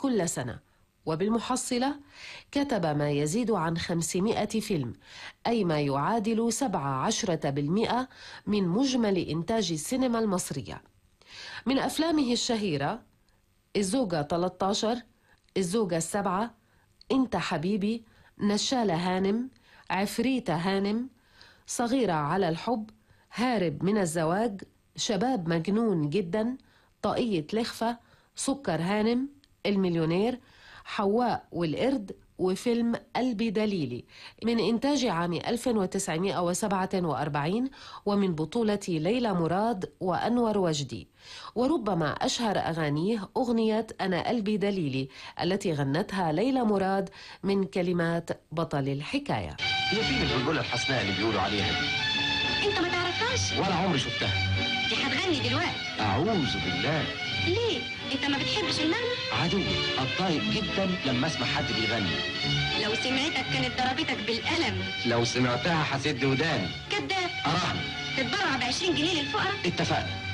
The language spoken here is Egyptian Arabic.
كل سنة وبالمحصلة كتب ما يزيد عن 500 فيلم أي ما يعادل 17% من مجمل إنتاج السينما المصرية من أفلامه الشهيرة الزوجة 13 الزوجة السبعة انت حبيبي نشالة هانم عفريتة هانم صغيرة على الحب هارب من الزواج شباب مجنون جدا طاقية لخفة سكر هانم المليونير حواء والقرد وفيلم قلبي دليلي من إنتاج عام 1947 ومن بطولة ليلى مراد وأنور وجدي وربما أشهر أغانيه أغنية أنا قلبي دليلي التي غنتها ليلى مراد من كلمات بطل الحكاية هي فين البلبلة الحسناء اللي بيقولوا عليها دي؟ انت ما تعرفهاش ولا عمري شفتها دي هتغني دلوقتي أعوذ بالله ليه انت ما بتحبش النغمة عدو أتضايق جدا لما أسمع حد بيغني لو سمعتك كانت ضربتك بالقلم لو سمعتها هسد وداني كداب أراهني تتبرع ب 20 جنيه للفقراء اتفقنا